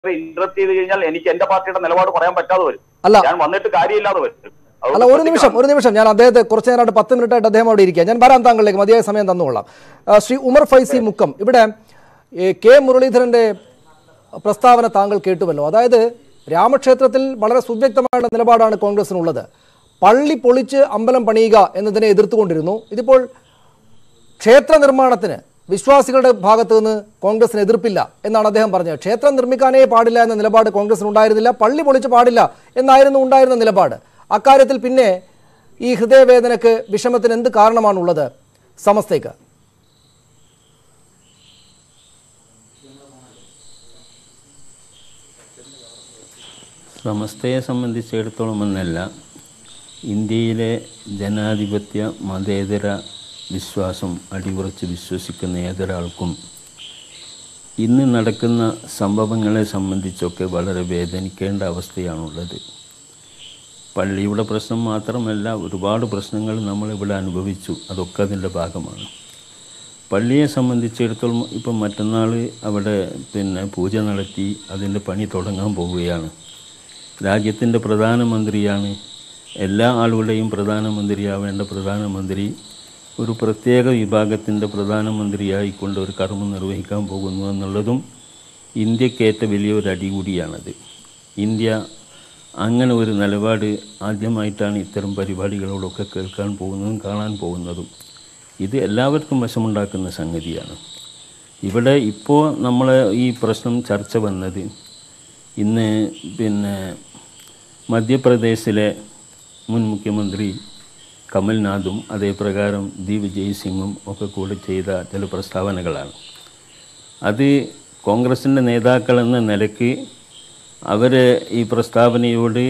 Interrupt ചെയ്ത് കഴിഞ്ഞാൽ എനിക്ക് എന്റെ പാർട്ടിയുടെ നിലപാട് പറയാൻ പറ്റാതെ വരും അല്ല. ഞാൻ വന്നിട്ട് കാര്യമില്ലാതെ വരും അതുകൊണ്ട് അല്ല ഒരു ശ്രദ്ധിക്കണം. നിമിഷം ഒരു നിമിഷം ഞാൻ അദ്ദേഹത്തെ കുറച്ച് നേരമായിട്ട് പത്ത് മിനിറ്റ് ആയിട്ട് അദ്ദേഹം അവിടെ ഇരിക്കുക ഞാൻ വരാം താങ്കളിലേക്ക് മതിയായ സമയം തന്നുകൊള്ളാം ആ, ശ്രീ ഉമർ ഫൈസി മുക്കം ഇവിടെ ഏ, കെ മുരളീധരന്റെ പ്രസ്താവന താങ്കൾ കേട്ടുവല്ലോ അതായത് രാമക്ഷേത്രത്തിൽ വളരെ സുവ്യക്തമായ നിലപാടാണ് കോൺഗ്രസിനുള്ളത് പള്ളി പൊളിച്ച് അമ്പലം പണിയുക എന്നതിനെ എതിർത്തുകൊണ്ടിരുന്നു ഇതിപ്പോൾ ക്ഷേത്ര നിർമ്മാണത്തിന് വിശ്വാസികളുടെ ഭാഗത്തു നിന്ന് കോൺഗ്രസിന് എതിർപ്പില്ല എന്നാണ് അദ്ദേഹം പറഞ്ഞത് ക്ഷേത്രം നിർമ്മിക്കാനേ പാടില്ല എന്ന നിലപാട് കോൺഗ്രസിന് ഉണ്ടായിരുന്നില്ല പള്ളി പൊളിച്ച് പാടില്ല എന്നായിരുന്നു ഉണ്ടായിരുന്ന നിലപാട് അക്കാര്യത്തിൽ പിന്നെ ഈ ഹൃദയവേദനക്ക് വിഷമത്തിന് എന്ത് കാരണമാണുള്ളത് സമസ്തയ്ക്ക് സമസ്തയെ സംബന്ധിച്ചിടത്തോളം എന്നല്ല ഇന്ത്യയിലെ ജനാധിപത്യ മതേതര വിശ്വാസം അടിയുറച്ച് വിശ്വസിക്കുന്ന ഏതൊരാൾക്കും ഇന്ന് നടക്കുന്ന സംഭവങ്ങളെ സംബന്ധിച്ചൊക്കെ വളരെ വേദനിക്കേണ്ട അവസ്ഥയാണുള്ളത് പള്ളിയുടെ പ്രശ്നം മാത്രമല്ല ഒരുപാട് പ്രശ്നങ്ങൾ നമ്മളിവിടെ അനുഭവിച്ചു അതൊക്കെ അതിൻ്റെ ഭാഗമാണ് പള്ളിയെ സംബന്ധിച്ചിടത്തോളം ഇപ്പം മറ്റന്നാൾ അവിടെ പിന്നെ പൂജ നടത്തി അതിൻ്റെ പണി തുടങ്ങാൻ പോവുകയാണ് രാജ്യത്തിൻ്റെ പ്രധാനമന്ത്രിയാണ് എല്ലാ ആളുകളുടെയും പ്രധാനമന്ത്രിയാവേണ്ട പ്രധാനമന്ത്രി ഒരു പ്രത്യേക വിഭാഗത്തിൻ്റെ പ്രധാനമന്ത്രിയായിക്കൊണ്ട് ഒരു കർമ്മം നിർവഹിക്കാൻ പോകുന്നു എന്നുള്ളതും ഇന്ത്യക്കേറ്റ വലിയൊരു അടി കൂടിയാണത് ഇന്ത്യ അങ്ങനെ ഒരു നിലപാട് ആദ്യമായിട്ടാണ് ഇത്തരം പരിപാടികളോടൊക്കെ കേൾക്കാൻ പോകുന്നതും കാണാൻ പോകുന്നതും ഇത് എല്ലാവർക്കും വശമുണ്ടാക്കുന്ന സംഗതിയാണ് ഇവിടെ ഇപ്പോൾ നമ്മൾ ഈ പ്രശ്നം ചർച്ച വന്നത് ഇന്ന് പിന്നെ മധ്യപ്രദേശിലെ മുൻ മുഖ്യമന്ത്രി കമൽനാഥും അതേപ്രകാരം ദി വിജയ് സിംഗും ഒക്കെ കൂടെ ചെയ്ത ചില പ്രസ്താവനകളാണ് അത് കോൺഗ്രസിൻ്റെ നേതാക്കൾ എന്ന നിലയ്ക്ക് അവർ ഈ പ്രസ്താവനയോട്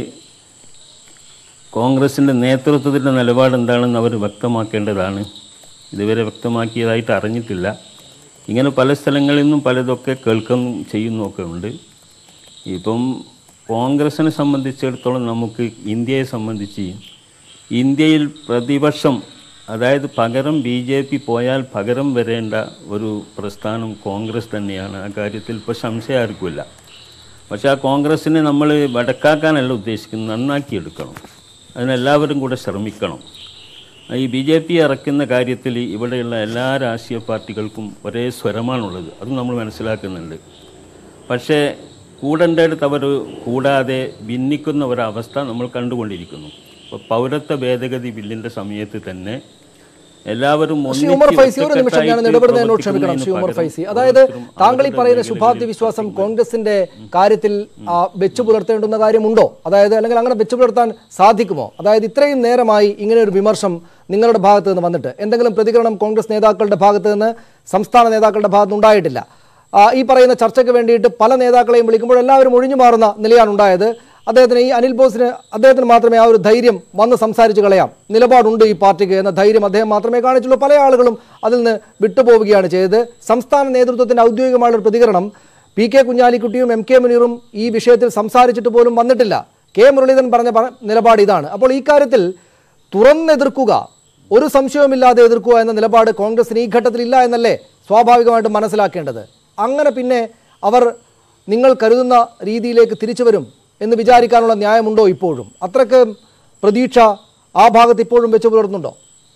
കോൺഗ്രസിൻ്റെ നേതൃത്വത്തിൻ്റെ നിലപാട് എന്താണെന്ന് അവർ വ്യക്തമാക്കേണ്ടതാണ് ഇതുവരെ വ്യക്തമാക്കിയതായിട്ട് അറിഞ്ഞിട്ടില്ല ഇങ്ങനെ പല സ്ഥലങ്ങളിൽ നിന്നും പലതൊക്കെ കേൾക്കും ചെയ്യുന്നൊക്കെ ഉണ്ട് ഇപ്പം കോൺഗ്രസിനെ സംബന്ധിച്ചിടത്തോളം നമുക്ക് ഇന്ത്യയെ സംബന്ധിച്ച് ഇന്ത്യയിൽ പ്രതിപക്ഷം അതായത് പകരം ബി ജെ പി പോയാൽ പകരം വരേണ്ട ഒരു പ്രസ്ഥാനം കോൺഗ്രസ് തന്നെയാണ് ആ കാര്യത്തിൽ ഇപ്പോൾ സംശയം ആർക്കുമില്ല പക്ഷേ ആ കോൺഗ്രസ്സിനെ നമ്മൾ വടക്കാക്കാനല്ല ഉദ്ദേശിക്കുന്നത് നന്നാക്കിയെടുക്കണം അതിനെല്ലാവരും കൂടെ ശ്രമിക്കണം ഈ ബി ജെ പി ഇറക്കുന്ന കാര്യത്തിൽ ഇവിടെയുള്ള എല്ലാ രാഷ്ട്രീയ പാർട്ടികൾക്കും ഒരേ സ്വരമാണുള്ളത് അത് നമ്മൾ മനസ്സിലാക്കുന്നുണ്ട് പക്ഷേ കൂടേണ്ടടുത്ത് അവർ കൂടാതെ ഭിന്നിക്കുന്ന ഒരവസ്ഥ നമ്മൾ കണ്ടുകൊണ്ടിരിക്കുന്നു ഇപ്പോൾ പൗരത്വ ഭേദഗതി ബില്ലിൻ്റെ സമയത്ത് തന്നെ എല്ലാവരും ശ്രീ ഒന്നിച്ച് ഉമർ ഫൈസി ഒരു നിമിഷം ഞാൻ ഒറ്റക്കെട്ടായിട്ട് ഇടപെടുന്നതിനോട് ക്ഷമിക്കണം ശ്രീ ഉമർ പ്രവർത്തിക്കുന്നതിന് ഫൈസി പകരം അതായത് ഓരോരുത്തരും താങ്കൾ ഈ അവരുടെ പറയുന്ന മേഖലയിൽ ശുഭാപ്തി വിശ്വാസം കോൺഗ്രസിന്റെ കാര്യത്തിൽ ആ, വെച്ചു പുലർത്തേണ്ടുന്ന കാര്യമുണ്ടോ അതായത് അല്ലെങ്കിൽ അങ്ങനെ വെച്ചു പുലർത്താൻ സാധിക്കുമോ അതായത് ഇത്രയും നേരമായി ഇങ്ങനെ ഒരു വിമർശം നിങ്ങളുടെ ഭാഗത്ത് നിന്ന് വന്നിട്ട് എന്തെങ്കിലും പ്രതികരണം കോൺഗ്രസ് നേതാക്കളുടെ ഭാഗത്ത് നിന്ന് സംസ്ഥാന നേതാക്കളുടെ ഭാഗത്ത് നിന്ന് ഉണ്ടായിട്ടില്ല ആ, ഈ പറയുന്ന ചർച്ചയ്ക്ക് വേണ്ടിയിട്ട് പല നേതാക്കളെയും വിളിക്കുമ്പോൾ എല്ലാവരും ഒഴിഞ്ഞു മാറുന്ന നിലയാണ് ഉണ്ടായത് അദ്ദേഹത്തിന് ഈ അനിൽ ബോസിന് അദ്ദേഹത്തിന് മാത്രമേ ആ ഒരു ധൈര്യം വന്ന് സംസാരിച്ച് കളയാം നിലപാടുണ്ട് ഈ പാർട്ടിക്ക് എന്ന ധൈര്യം അദ്ദേഹം മാത്രമേ കാണിച്ചുള്ളൂ പല ആളുകളും അതിൽ നിന്ന് വിട്ടുപോവുകയാണ് ചെയ്തത് സംസ്ഥാന നേതൃത്വത്തിന്റെ ഔദ്യോഗികമായ ഒരു പ്രതികരണം പി കെ കുഞ്ഞാലിക്കുട്ടിയും എം കെ മുനീറും ഈ വിഷയത്തിൽ സംസാരിച്ചിട്ട് പോലും വന്നിട്ടില്ല കെ മുരളീധരൻ പറഞ്ഞ പ- നിലപാട് ഇതാണ് അപ്പോൾ ഈ കാര്യത്തിൽ തുറന്നെതിർക്കുക ഒരു സംശയവുമില്ലാതെ എതിർക്കുക എന്ന നിലപാട് കോൺഗ്രസിന് ഈ ഘട്ടത്തിൽ ഇല്ല എന്നല്ലേ സ്വാഭാവികമായിട്ടും മനസ്സിലാക്കേണ്ടത് അങ്ങനെ പിന്നെ അവർ നിങ്ങൾ കരുതുന്ന രീതിയിലേക്ക് തിരിച്ചു വരും എന്ന് വിചാരിക്കാനുള്ള ന്യായമുണ്ടോ ഇപ്പോഴും അത്രക്ക് പ്രതീക്ഷ ആ ഭാഗത്ത് ഇപ്പോഴും വെച്ച് പുലർത്തുന്നുണ്ടോ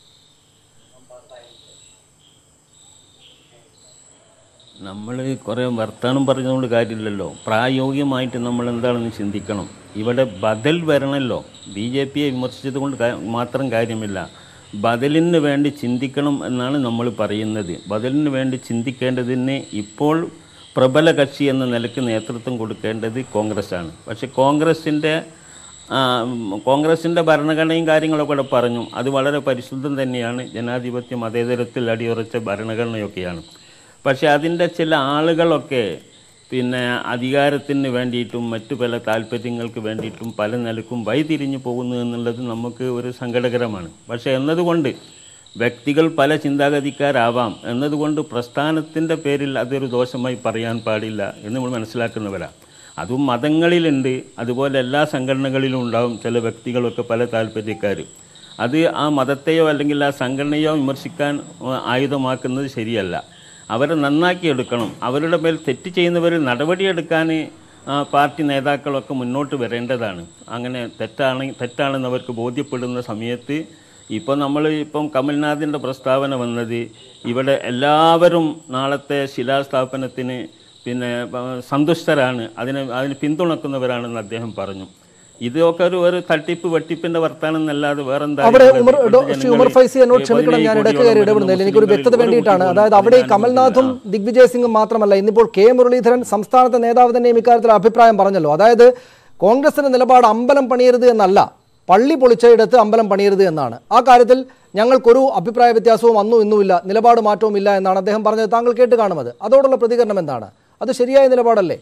നമ്മൾ കുറേ വർത്തമാനം പറഞ്ഞതുകൊണ്ട് കാര്യമില്ലല്ലോ പ്രായോഗികമായിട്ട് നമ്മൾ എന്താണെന്ന് ചിന്തിക്കണം ഇവിടെ ബദൽ വരണമല്ലോ ബി ജെ പിയെ വിമർശിച്ചത് കൊണ്ട് കാ- മാത്രം കാര്യമില്ല ബദലിന് വേണ്ടി ചിന്തിക്കണം എന്നാണ് നമ്മൾ പറയുന്നത് ബദലിന് വേണ്ടി ചിന്തിക്കേണ്ടതിന് ഇപ്പോൾ പ്രബല കക്ഷി എന്ന നിലയ്ക്ക് നേതൃത്വം കൊടുക്കേണ്ടത് കോൺഗ്രസ്സാണ് പക്ഷേ കോൺഗ്രസിൻ്റെ ആ, ഉം, കോൺഗ്രസിൻ്റെ ഭരണഘടനയും കാര്യങ്ങളൊക്കെ ഇവിടെ പറഞ്ഞു അത് വളരെ പരിശുദ്ധം തന്നെയാണ് ജനാധിപത്യ മതേതരത്തിൽ അടിയുറച്ച ഭരണഘടനയൊക്കെയാണ് പക്ഷേ അതിൻ്റെ ചില ആളുകളൊക്കെ പിന്നെ അധികാരത്തിന് വേണ്ടിയിട്ടും മറ്റു പല താല്പര്യങ്ങൾക്ക് വേണ്ടിയിട്ടും പല നിലക്കും വഴിതിരിഞ്ഞു പോകുന്നു എന്നുള്ളത് നമുക്ക് ഒരു സങ്കടകരമാണ് പക്ഷേ എന്നതുകൊണ്ട് വ്യക്തികൾ പല ചിന്താഗതിക്കാരാവാം എന്നതുകൊണ്ട് പ്രസ്ഥാനത്തിൻ്റെ പേരിൽ അതൊരു ദോഷമായി പറയാൻ പാടില്ല എന്ന് നമ്മൾ മനസ്സിലാക്കുന്നവരാണ് അതും മതങ്ങളിലുണ്ട് അതുപോലെ എല്ലാ സംഘടനകളിലും ഉണ്ടാവും ചില വ്യക്തികളൊക്കെ പല താല്പര്യക്കാർ അത് ആ മതത്തെയോ അല്ലെങ്കിൽ ആ സംഘടനയോ വിമർശിക്കാൻ ആ, ആയുധമാക്കുന്നത് ശരിയല്ല അവരെ നന്നാക്കിയെടുക്കണം അവരുടെ മേൽ തെറ്റ് ചെയ്യുന്നവരിൽ നടപടിയെടുക്കാൻ ആ, പാർട്ടി നേതാക്കളൊക്കെ മുന്നോട്ട് വരേണ്ടതാണ് അങ്ങനെ തെറ്റാണ് തെറ്റാണെന്ന് അവർക്ക് ബോധ്യപ്പെടുന്ന സമയത്ത് ഇപ്പോൾ നമ്മൾ ഇപ്പം കമൽനാഥിൻ്റെ പ്രസ്താവന വന്നത് ഇവിടെ എല്ലാവരും നാളത്തെ ശിലാസ്ഥാപനത്തിന് പിന്നെ ആ, സന്തുഷ്ടരാണ് അതിനെ അതിന് പിന്തുണക്കുന്നവരാണെന്ന് അദ്ദേഹം പറഞ്ഞു ഇതൊക്കെ ഒരു ഒരു തട്ടിപ്പ് വെട്ടിപ്പിന്റെ വർത്താനം എന്നല്ലാതെ വേറെന്താ അവിടെ ഉള്ളത്? ഉമർ ഡോ- ഇവിടുത്തെ ശ്രീ ഉമർ ജനങ്ങൾ ഫൈസി എന്നോട് ഈ ക്ഷമിക്കണം ഞാൻ പതിനേഴ് ഇടയ്ക്ക് കോടിയോളം കയറി വരുന്ന ഇടപെടുന്നില്ല എനിക്കൊരു മുസ്ലിങ്ങളിൽ വ്യക്തത ഒരു വേണ്ടിയിട്ടാണ് കുട്ടി അതായത് പോലും അവിടെ ഈ ഇതിനകത്ത് കമൽനാഥും ആ. ദിഗ്വിജയ് സിംഗും മാത്രമല്ല ഇന്നിപ്പോൾ കെ മുരളീധരൻ സംസ്ഥാനത്തെ നേതാവ് തന്നെയും ഇക്കാര്യത്തിൽ അഭിപ്രായം പറഞ്ഞല്ലോ അതായത് കോൺഗ്രസിന്റെ നിലപാട് അമ്പലം പണിയരുത് എന്നല്ല പള്ളി പൊളിച്ചയിടത്ത് അമ്പലം പണിയരുത് എന്നാണ് ആ കാര്യത്തിൽ ഞങ്ങൾക്കൊരു അഭിപ്രായ വ്യത്യാസവും അന്നും ഇന്നുമില്ല നിലപാട് മാറ്റവും ഇല്ല എന്നാണ് അദ്ദേഹം പറഞ്ഞത് താങ്കൾ കേട്ട് കാണുമത് അതോടുള്ള പ്രതികരണം എന്താണ് അത് ശരിയായ നിലപാടല്ലേ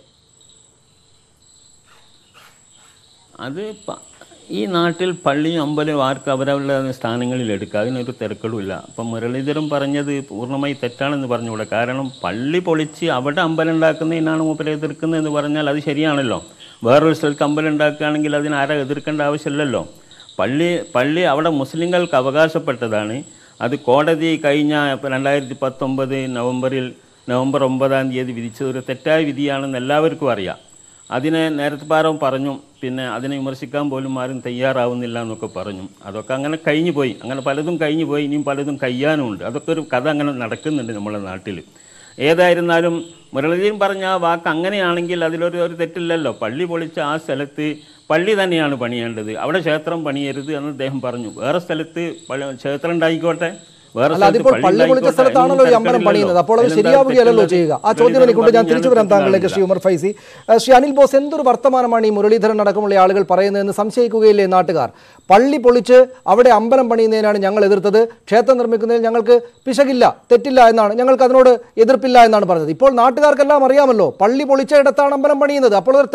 അത് പ- ഈ നാട്ടിൽ പള്ളിയും അമ്പലവും ആർക്ക് അവരവരുടെ സ്ഥാനങ്ങളിൽ എടുക്കുക അതിനൊരു തിരക്കലുമില്ല അപ്പം മുരളീധരൻ പറഞ്ഞത് പൂർണ്ണമായി തെറ്റാണെന്ന് പറഞ്ഞുകൂടെ കാരണം പള്ളി പൊളിച്ച് അവിടെ അമ്പലം ഉണ്ടാക്കുന്നതിനാണ് മൂപ്പരെ എതിർക്കുന്നതെന്ന് പറഞ്ഞാൽ അത് ശരിയാണല്ലോ വേറൊരു സ്ഥലത്ത് അമ്പലം ഉണ്ടാക്കുകയാണെങ്കിൽ അതിന് ആരാ എതിർക്കേണ്ട ആവശ്യമില്ലല്ലോ പള്ളി പള്ളി അവിടെ മുസ്ലിങ്ങൾക്ക് അവകാശപ്പെട്ടതാണ് അത് കോടതി കഴിഞ്ഞ രണ്ടായിരത്തി പത്തൊമ്പത് നവംബറിൽ നവംബർ ഒമ്പതാം തീയതി വിധിച്ചത് ഒരു തെറ്റായ വിധിയാണെന്ന് എല്ലാവർക്കും അറിയാം അതിനെ നേരത്തെ പാരം പറഞ്ഞു പിന്നെ അതിനെ വിമർശിക്കാൻ പോലും ആരും തയ്യാറാവുന്നില്ല എന്നൊക്കെ പറഞ്ഞു അതൊക്കെ അങ്ങനെ കഴിഞ്ഞു പോയി അങ്ങനെ പലതും കഴിഞ്ഞു പോയി ഇനിയും പലതും കഴിയാനുമുണ്ട് അതൊക്കെ ഒരു കഥ അങ്ങനെ നടക്കുന്നുണ്ട് നമ്മുടെ നാട്ടിൽ ഏതായിരുന്നാലും മുരളീധരൻ പറഞ്ഞ ആ വാക്ക് അങ്ങനെയാണെങ്കിൽ അതിലൊരു ഒരു തെറ്റില്ലല്ലോ പള്ളി പൊളിച്ച ആ സ്ഥലത്ത് പള്ളി തന്നെയാണ് പണിയേണ്ടത് അവിടെ ക്ഷേത്രം പണിയരുത് എന്ന് അദ്ദേഹം പറഞ്ഞു വേറെ സ്ഥലത്ത് പള്ളി- ക്ഷേത്രം ഉണ്ടായിക്കോട്ടെ വേറെ അല്ല സ്ഥലത്ത് അതിപ്പോൾ പള്ളി പൊളിച്ച ഉണ്ടായിക്കോട്ടെ, സ്ഥലത്താണല്ലോ ഈ അതിനൊന്നും അമ്പലം പണിയുന്നത് അപ്പോൾ അത് അതിലെന്താ ശരിയാവുകയല്ലോ തെറ്റുള്ളത്? ചെയ്യുക ആ ചോദ്യം എനിക്കുണ്ട് ഞാൻ തിരിച്ചു വരാം താങ്കളിലേക്ക് ശ്രീ തെറ്റില്ല. ഉമർ ഫൈസി ഏഹ് ശ്രീ അനിൽ ബോസ് എന്തൊരു വർത്തമാനമാണ് ഈ മുരളീധരൻ അടക്കമുള്ള ആളുകൾ പറയുന്നതെന്ന് സംശയിക്കുകയില്ലേ നാട്ടുകാർ പള്ളി പൊളിച്ച് അവിടെ അമ്പലം പണിയുന്നതിനാണ് ഞങ്ങൾ എതിർത്തത് ക്ഷേത്രം നിർമ്മിക്കുന്നതിൽ ഞങ്ങൾക്ക് പിശകില്ല തെറ്റില്ല എന്നാണ് ഞങ്ങൾക്ക് അതിനോട് എതിർപ്പില്ല എന്നാണ് പറഞ്ഞത് ഇപ്പോൾ നാട്ടുകാർക്കെല്ലാം അറിയാമല്ലോ പള്ളി പൊളിച്ച ഇടത്താണ് അമ്പലം പണിയുന്നത് അപ്പോൾ അത്